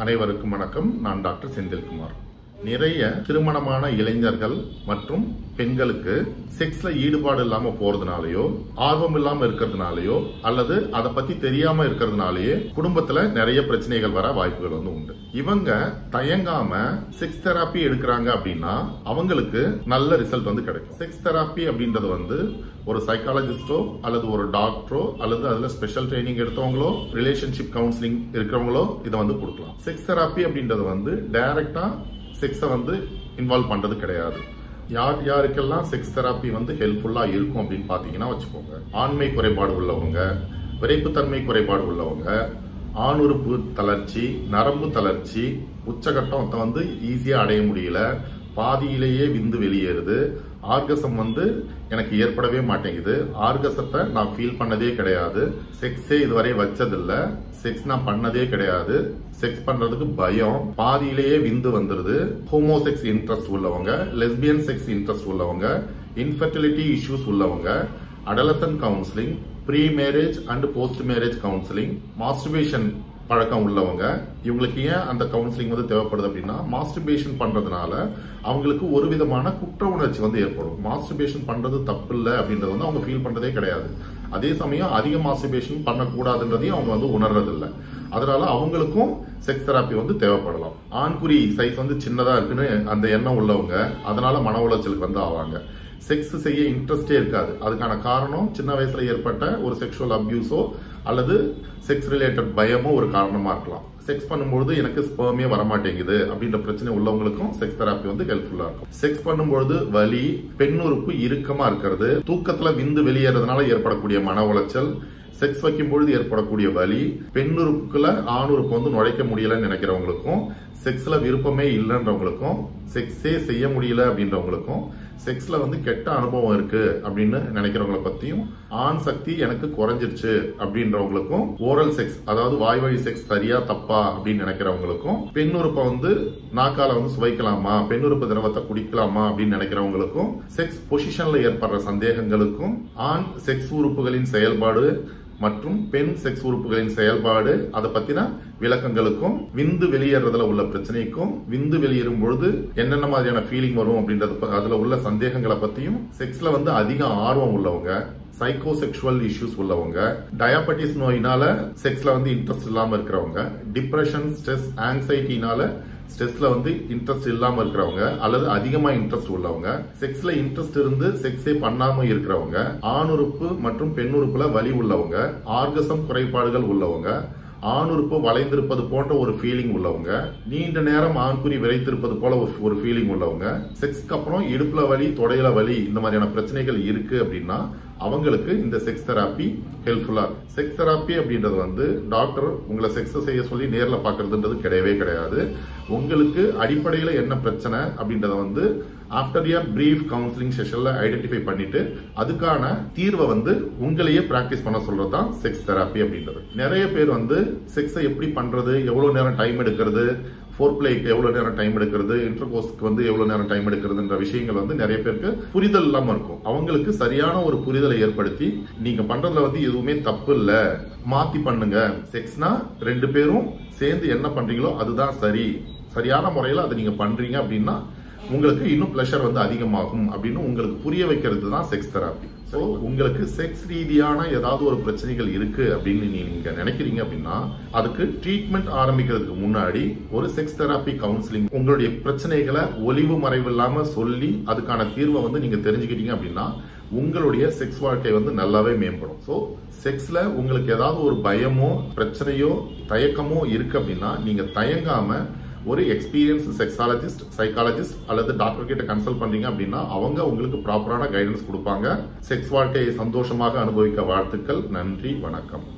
அனைவருக்கும் வணக்கம் நான் டாக்டர் செந்தில்குமார் நிறைய திருமணமான இளைஞர்கள் மற்றும் பெண்களுக்கு செக்ஸ்ல ஈடுபாடு இல்லாம போறதுனாலயோ ஆர்வம் இல்லாம இருக்கிறதுனாலயோ அல்லது அதை பத்தி தெரியாம இருக்கிறதுனாலயே குடும்பத்துல நிறைய பிரச்சனைகள் வர வாய்ப்புகள் வந்து உண்டு இவங்க தயங்காம செக்ஸ் தெராப்பி எடுக்கிறாங்க அப்படின்னா அவங்களுக்கு நல்ல ரிசல்ட் வந்து கிடைக்கும் செக்ஸ் தெராப்பி அப்படின்றது வந்து ஒரு சைக்காலஜிஸ்டோ அல்லது ஒரு டாக்டரோ அல்லது அதுல ஸ்பெஷல் ட்ரைனிங் எடுத்தவங்களோ ரிலேஷன்ஷிப் கவுன்சிலிங் இருக்கிறவங்களோ இதை வந்து கொடுக்கலாம் செக்ஸ் தெராப்பி அப்படின்றது வந்து டைரக்டா செக்ஸை வந்து இன்வால்வ் பண்றது கிடையாது யார் யாருக்கெல்லாம் செக்ஸ் தெராப்பி வந்து ஹெல்ப்ஃபுல்லா இருக்கும் அப்படின்னு பாத்தீங்கன்னா வச்சுக்கோங்க ஆண்மை குறைபாடு உள்ளவங்க விரைப்புத்தன்மை குறைபாடு உள்ளவங்க ஆணுறுப்பு தளர்ச்சி நரம்பு தளர்ச்சி உச்சகட்டம் வந்து ஈஸியா அடைய முடியல பாதியிலேயே விந்து வெளியேறுது ஆர்கசம் வந்து எனக்கு ஏற்படவே மாட்டேங்குது ஆர்கசத்தை நான் ஃபீல் பண்ணதே கிடையாது செக்ஸே இதுவரை வச்சதில்ல செக்ஸ் நான் பண்ணதே கிடையாது செக்ஸ் பண்றதுக்கு பயம் பாதியிலேயே விந்து வந்துருது ஹோமோசெக்ஸ் இன்ட்ரெஸ்ட் உள்ளவங்க லெஸ்பியன் செக்ஸ் இன்ட்ரெஸ்ட் உள்ளவங்க இன்ஃபர்டிலிட்டி இஷ்யூஸ் உள்ளவங்க adolescent counselling pre marriage and post marriage counselling masturbation பழக்கம் உள்ளவங்க இவங்களுக்கு ஏன் அந்த கவுன்சிலிங் வந்து தேவைப்படுது அப்படின்னா மாஸ்டர்பேஷன் பண்றதுனால அவங்களுக்கு ஒரு விதமான குற்ற உணர்ச்சி வந்து ஏற்படும் மாஸ்டர்பேஷன் பண்றது தப்பு இல்லை அப்படின்றது வந்து அவங்க ஃபீல் பண்றதே கிடையாது அதே சமயம் அதிக மாஸ்டர்பேஷன் பண்ணக்கூடாதுன்றதையும் அவங்க வந்து உணர்றது இல்லை அதனால அவங்களுக்கும் செக்ஸ் தெராப்பி வந்து தேவைப்படலாம் ஆண்குறி சைஸ் வந்து சின்னதா இருக்குன்னு அந்த எண்ணம் உள்ளவங்க அதனால மன உளைச்சலுக்கு வந்து ஆவாங்க செக்ஸ் செய்ய இன்ட்ரெஸ்டே இருக்காது அதுக்கான காரணம் சின்ன வயசுல ஏற்பட்ட ஒரு செக்ஷுவல் அபியூஸோ அல்லது செக்ஸ் ரிலேட்டட் பயமோ ஒரு காரணமா இருக்கலாம் செக்ஸ் பண்ணும்பொழுது எனக்கு ஸ்பெர்மே வரமாட்டேங்குது அப்படின்ற பிரச்சனை உள்ளவங்களுக்கும் செக்ஸ் தெராப்பி வந்து ஹெல்ப்ஃபுல்லா இருக்கும் செக்ஸ் பண்ணும்பொழுது வலி பெண்ணுறுப்பு இறுக்கமா இருக்கிறது தூக்கத்துல விந்து வெளியேறதுனால ஏற்படக்கூடிய மன உளைச்சல் செக்ஸ் வைக்கும் பொழுது ஏற்படக்கூடிய வலி பெண்ணுறுப்புக்குள்ள ஆணுறுப்பு வந்து நுழைக்க முடியலன்னு நினைக்கிறவங்களுக்கும் செக்ஸ்ல விருப்பமே இல்லைன்றவங்களுக்கும் செக்ஸே செய்ய முடியல அப்படின்றவங்களுக்கும் செக்ஸ்ல வந்து கெட்ட அனுபவம் இருக்கு அப்படின்னு நினைக்கிறவங்கள பத்தியும் ஆண் சக்தி எனக்கு குறைஞ்சிருச்சு அப்படின்றவங்களுக்கும் ஓரல் செக்ஸ் அதாவது வாய் வழி செக்ஸ் சரியா தப்பா அப்படின்னு நினைக்கிறவங்களுக்கும் பெண்ணுறுப்பை வந்து நாக்கால வந்து சுவைக்கலாமா பெண்ணுறுப்பு திரவத்தை குடிக்கலாமா அப்படின்னு நினைக்கிறவங்களுக்கும் செக்ஸ் பொசிஷன்ல ஏற்படுற சந்தேகங்களுக்கும் ஆண் செக்ஸ் உறுப்புகளின் செயல்பாடு மற்றும் பெண் செக்ஸ் உறுப்புகளின் செயல்பாடு அதை பத்தின விளக்கங்களுக்கும் விந்து வெளியேறதுல உள்ள பிரச்சனைக்கும் விந்து வெளியேறும் பொழுது என்னென்ன மாதிரியான ஃபீலிங் வரும் அப்படின்றது ப- அதுல உள்ள சந்தேகங்களை பத்தியும் செக்ஸ்ல வந்து அதிக ஆர்வம் உள்ளவங்க சைக்கோசெக்சுவல் இஷ்யூஸ் உள்ளவங்க டயாபட்டிஸ் நோயினால செக்ஸ்ல வந்து இன்ட்ரெஸ்ட் இல்லாம இருக்கிறவங்க டிப்ரெஷன் ஸ்ட்ரெஸ் ஆங்ஸைட்டினால ஸ்ட்ரெஸ்ல வந்து இன்ட்ரெஸ்ட் இல்லாம இருக்கிறவங்க அல்லது அதிகமா இன்ட்ரெஸ்ட் உள்ளவங்க செக்ஸ்ல இன்ட்ரெஸ்ட் இருந்து செக்ஸே பண்ணாம இருக்கிறவங்க ஆணுறுப்பு மற்றும் பெண்ணுறுப்புல வலி உள்ளவங்க ஆர்கசம் குறைபாடுகள் உள்ளவங்க ஆணுறுப்பு வளைந்திருப்பது போன்ற ஒரு ஃபீலிங் உள்ளவங்க நீண்ட நேரம் ஆண்குறி விரைத்திருப்பது போல ஒரு- ஒரு ஃபீலிங் உள்ளவங்க செக்ஸ்க்கு அப்புறம் இடுப்புல வலி தொடையில வலி இந்த மாதிரியான பிரச்சனைகள் இருக்கு அப்படின்னா அவங்களுக்கு இந்த செக்ஸ் தெராப்பி ஹெல்ப்ஃபுல்லா இருக்கும் செக்ஸ் தெராப்பி அப்படின்றது வந்து டாக்டர் உங்களை செக்ஸ் செய்ய சொல்லி நேர்ல பாக்குறதுன்றது கிடையவே கிடையாது உங்களுக்கு அடிப்படையில என்ன பிரச்சனை அப்படின்றத வந்து ஆஃப்டர் இயர் பிரீஃப் கவுன்சிலிங் செஷன்ல ஐடென்டிஃபை பண்ணிட்டு அதுக்கான தீர்வை வந்து உங்களையே பிராக்டிஸ் பண்ண சொல்றது தான் செக்ஸ் தெராப்பி அப்படின்றது நிறைய பேர் வந்து செக்ஸை எப்படி பண்றது எவ்வளவு நேரம் டைம் எடுக்கிறது ஃபோர் பிளேக்கு எவ்வளவு நேரம் டைம் எடுக்கிறது இன்டர்கோர்ஸ்க்கு வந்து எவ்வளவு நேரம் டைம் எடுக்கிறதுன்ற விஷயங்கள் வந்து நிறைய பேருக்கு புரிதல் இல்லாம இருக்கும் அவங்களுக்கு சரியான ஒரு புரிதலை ஏற்படுத்தி நீங்க பண்றதுல வந்து எதுவுமே தப்பு இல்ல மாத்தி பண்ணுங்க செக்ஸ்னா ரெண்டு பேரும் சேர்ந்து என்ன பண்றீங்களோ அதுதான் சரி சரியான முறையில் அதை நீங்க பண்றீங்க அப்படின்னா உங்களுக்கு இன்னும் ப்ளஷர் வந்து அதிகமாகும் அப்படின்னு உங்களுக்கு புரிய வைக்கிறது தான் செக்ஸ் தெராப்பி ஸோ உங்களுக்கு செக்ஸ் ரீதியான ஏதாவது ஒரு பிரச்சனைகள் இருக்கு அப்படின்னு நீங்க நினைக்கிறீங்க அப்படின்னா அதுக்கு ட்ரீட்மெண்ட் ஆரம்பிக்கிறதுக்கு முன்னாடி ஒரு செக்ஸ் தெராப்பி கவுன்சிலிங் உங்களுடைய பிரச்சனைகளை ஒளிவு மறைவு இல்லாம சொல்லி அதுக்கான தீர்வை வந்து நீங்க தெரிஞ்சுக்கிட்டீங்க அப்படின்னா உங்களுடைய செக்ஸ் வாழ்க்கை வந்து நல்லாவே மேம்படும் ஸோ செக்ஸ்ல உங்களுக்கு ஏதாவது ஒரு பயமோ பிரச்சனையோ தயக்கமோ இருக்கு அப்படின்னா நீங்க தயங்காம ஒரு எக்ஸ்பீரியன்ஸ் செக்ஸாலஜிஸ்ட் சைக்காலஜிஸ்ட் அல்லது டாக்டர் கிட்ட கன்சல்ட் பண்றீங்க அப்படின்னா அவங்க உங்களுக்கு ப்ராப்பரான கைடன்ஸ் கொடுப்பாங்க செக்ஸ் வாழ்க்கையை சந்தோஷமாக அனுபவிக்க வாழ்த்துக்கள் நன்றி வணக்கம்